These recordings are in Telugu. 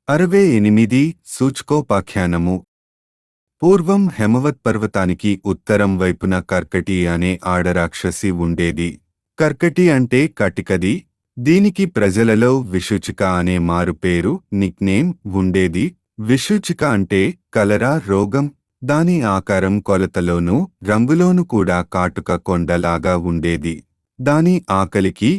అరవై ఎనిమిది సూచ్కోపాఖ్యానము పూర్వం హెమవత్ పర్వతానికి ఉత్తరం వైపున కర్కటి అనే ఆడరాక్షసి ఉండేది కర్కటి అంటే కటికది దీనికి ప్రజలలో విషుచిక అనే మారుపేరు నిక్నేమ్ ఉండేది విషుచిక అంటే కలరా రోగం దాని ఆకారం కొలతలోనూ రంగులోనూ కూడా కాటుక కొండలాగా ఉండేది దాని ఆకలికి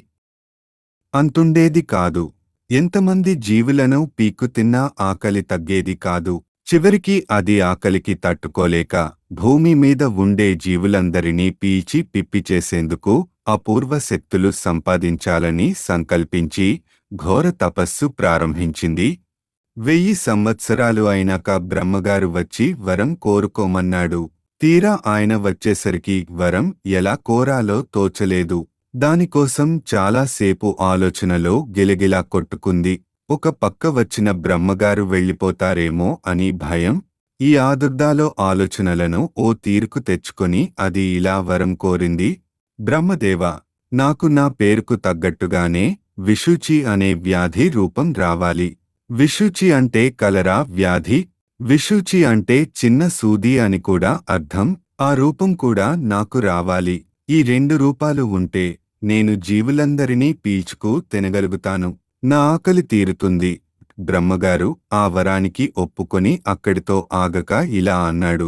అంతుండేది కాదు ఎంతమంది జీవులను పీక్కు తిన్నా ఆకలి తగ్గేది కాదు చివరికి అది ఆకలికి తట్టుకోలేక భూమి మీద ఉండే జీవులందరినీ పీచి పిప్పి చేసేందుకు అపూర్వ శక్తులు సంపాదించాలని సంకల్పించి ఘోర తపస్సు ప్రారంభించింది వెయ్యి సంవత్సరాలు అయినాక బ్రహ్మగారు వచ్చి వరం కోరుకోమన్నాడు తీరా ఆయన వచ్చేసరికి వరం ఎలా కోరాలో తోచలేదు దానికోసం చాలాసేపు ఆలోచనలో గిలగిలా కొట్టుకుంది ఒక పక్క వచ్చిన బ్రహ్మగారు వెళ్ళిపోతారేమో అని భయం ఈ ఆదుర్దాలో ఆలోచనలను ఓ తీరుకు తెచ్చుకొని అది ఇలా వరం కోరింది బ్రహ్మదేవ నాకు నా పేరుకు తగ్గట్టుగానే విషుచి అనే వ్యాధి రూపం రావాలి విషుచి అంటే కలరా వ్యాధి విషుచి అంటే చిన్న సూది అని కూడా అర్థం ఆ రూపం కూడా నాకు రావాలి ఈ రెండు రూపాలు ఉంటే నేను జీవులందరినీ పీల్చుకు తినగలుగుతాను నా ఆకలి తీరుతుంది బ్రహ్మగారు ఆ వరానికి ఒప్పుకొని అక్కడితో ఆగక ఇలా అన్నాడు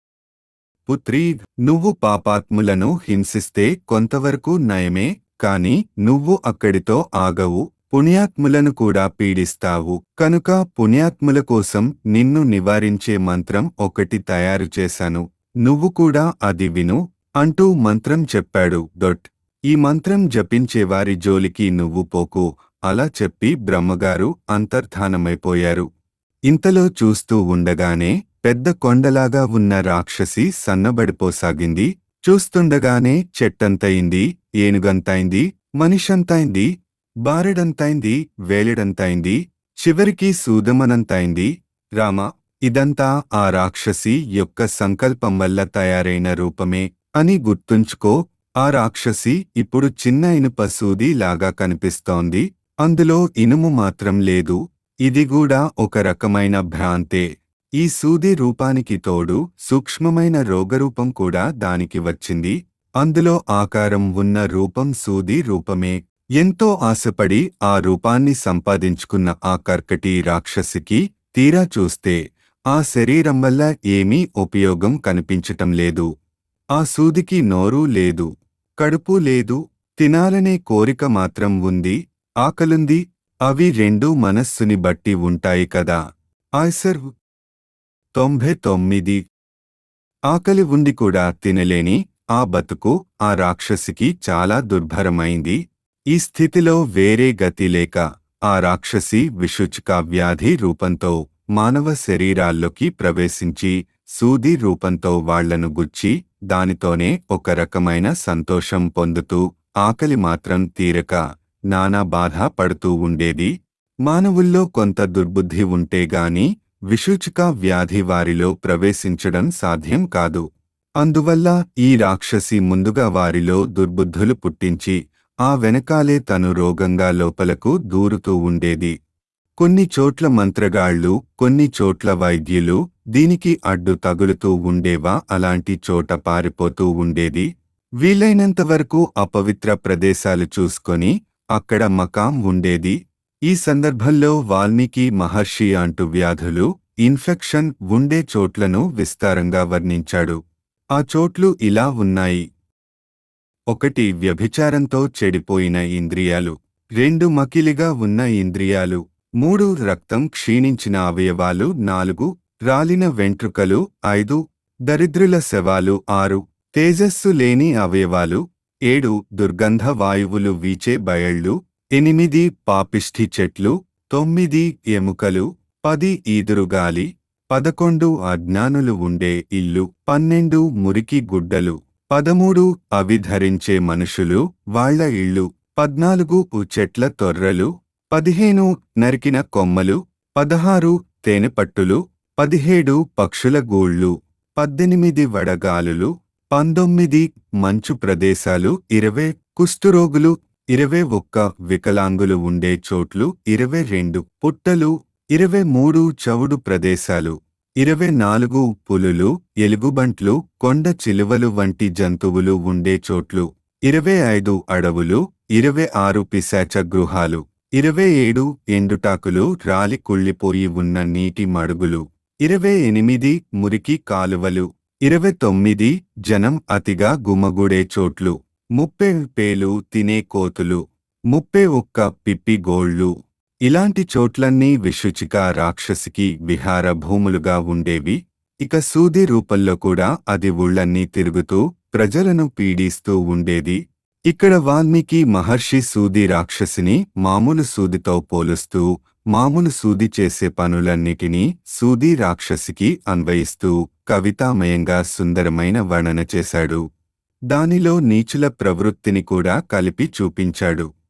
పుత్రీ నువ్వు పాపాత్ములను హింసిస్తే కొంతవరకు నయమే కాని నువ్వు అక్కడితో ఆగవు పుణ్యాత్ములను కూడా పీడిస్తావు కనుక పుణ్యాత్ముల కోసం నిన్ను నివారించే మంత్రం ఒకటి తయారు చేశాను నువ్వు కూడా అది విను అంటూ మంత్రం చెప్పాడు డొట్ ఈ మంత్రం జపించేవారి జోలికి నువ్వు పోకు అలా చెప్పి బ్రహ్మగారు అంతర్ధానమైపోయారు ఇంతలో చూస్తూ ఉండగానే పెద్ద కొండలాగా ఉన్న రాక్షసి సన్నబడిపోసాగింది చూస్తుండగానే చెట్టంతయింది ఏనుగంతైంది మనిషంతైంది బారెడంతైంది వేలెడంతైంది చివరికి సూదమనంతైంది రామ ఇదంతా ఆ రాక్షసి యొక్క సంకల్పం వల్ల తయారైన రూపమే అని గుర్తుంచుకో ఆ రాక్షసి ఇప్పుడు చిన్న ఇనుప సూది లాగా కనిపిస్తోంది అందులో ఇనుము మాత్రం లేదు ఇది కూడా ఒక రకమైన భ్రాంతే ఈ సూది రూపానికి తోడు సూక్ష్మమైన రోగరూపం కూడా దానికి వచ్చింది అందులో ఆకారం ఉన్న రూపం సూది రూపమే ఎంతో ఆశపడి ఆ రూపాన్ని సంపాదించుకున్న ఆ కర్కటి రాక్షసికి తీరా చూస్తే ఆ శరీరం వల్ల ఏమీ ఉపయోగం కనిపించటం లేదు ఆ సూదికి నోరు లేదు కడుపు లేదు తినాలనే కోరిక మాత్రం ఉంది ఆకలుంది అవి రెండూ మనస్సుని బట్టి ఉంటాయి కదా ఆయ్సర్ తొంభై తొమ్మిది ఆకలి ఉండి కూడా తినలేని ఆ బతుకు ఆ రాక్షసికి చాలా దుర్భరమైంది ఈ స్థితిలో వేరే గతి లేక ఆ రాక్షసి విషుచిక వ్యాధి రూపంతో మానవ శరీరాల్లోకి ప్రవేశించి సూది రూపంతో వాళ్లను గుచ్చి దానితోనే ఒక రకమైన సంతోషం పొందుతూ ఆకలి మాత్రం తీరక నానా బాధ పడుతూ ఉండేది మానవుల్లో కొంత దుర్బుద్ధి ఉంటేగాని విషూచిక వ్యాధి వారిలో ప్రవేశించడం సాధ్యం కాదు అందువల్ల ఈ రాక్షసి ముందుగా వారిలో దుర్బుద్ధులు పుట్టించి ఆ వెనకాలే తను రోగంగా లోపలకు దూరుతూ ఉండేది కొన్ని చోట్ల మంత్రగాళ్ళు కొన్ని చోట్ల వైద్యులు దీనికి అడ్డు తగులుతూ ఉండేవా అలాంటి చోట పారిపోతూ ఉండేది వీలైనంతవరకు అపవిత్ర ప్రదేశాలు చూసుకొని అక్కడ మకాం ఉండేది ఈ సందర్భంలో వాల్మీకి మహర్షి అంటూ వ్యాధులు ఇన్ఫెక్షన్ ఉండే చోట్లను విస్తారంగా వర్ణించాడు ఆ చోట్లు ఇలా ఉన్నాయి ఒకటి వ్యభిచారంతో చెడిపోయిన ఇంద్రియాలు రెండు మకిలిగా ఉన్న ఇంద్రియాలు మూడు రక్తం క్షీణించిన అవయవాలు నాలుగు రాలిన వెంట్రుకలు ఐదు దరిద్రుల శవాలు ఆరు తేజస్సు లేని అవయవాలు ఏడు దుర్గంధ వాయువులు వీచే బయళ్ళు ఎనిమిది పాపిష్ఠి చెట్లు తొమ్మిది ఎముకలు పది ఈదురుగాలి పదకొండు అజ్ఞానులు ఉండే ఇల్లు పన్నెండు మురికి గుడ్డలు పదమూడు అవి ధరించే మనుషులు వాళ్ల ఇళ్ళు పద్నాలుగు చెట్ల తొర్రలు పదిహేను నరికిన కొమ్మలు పదహారు తేనెపట్టులు పదిహేడు పక్షుల గూళ్ళు పద్దెనిమిది వడగాలులు పంతొమ్మిది మంచు ప్రదేశాలు ఇరవై కుష్ఠరోగులు ఇరవై ఒక్క వికలాంగులు ఉండే చోట్లు ఇరవై రెండు పుట్టలు ఇరవై మూడు చవుడు ప్రదేశాలు ఇరవై నాలుగు పులులు ఎలుగుబంట్లు కొండ చిలువలు వంటి జంతువులు ఉండే చోట్లు ఇరవై ఐదు అడవులు ఇరవై ఆరు పిశాచ గృహాలు ఇరవై ఏడు ఎండుటాకులు రాలి కుళ్ళిపోయి ఉన్న నీటి మడుగులు ఇరవై ఎనిమిది మురికి కాలువలు ఇరవై తొమ్మిది జనం అతిగా గుమగుడే చోట్లు ముప్పై పేలు తినే కోతులు ముప్పై ఒక్క పిప్పి గోళ్ళు ఇలాంటి చోట్లన్నీ విశుచిక రాక్షసికి విహార భూములుగా ఉండేవి ఇక సూది రూపంలో కూడా అది ఊళ్ళన్నీ తిరుగుతూ ప్రజలను పీడిస్తూ ఉండేది ఇక్కడ వాల్మీకి మహర్షి సూది రాక్షసిని మామూలు సూదితో పోలుస్తూ మామూలు సూది చేసే పనులన్నిటినీ సూది రాక్షసికి అన్వయిస్తూ కవితామయంగా సుందరమైన వర్ణన చేశాడు దానిలో నీచుల ప్రవృత్తిని కూడా కలిపి చూపించాడు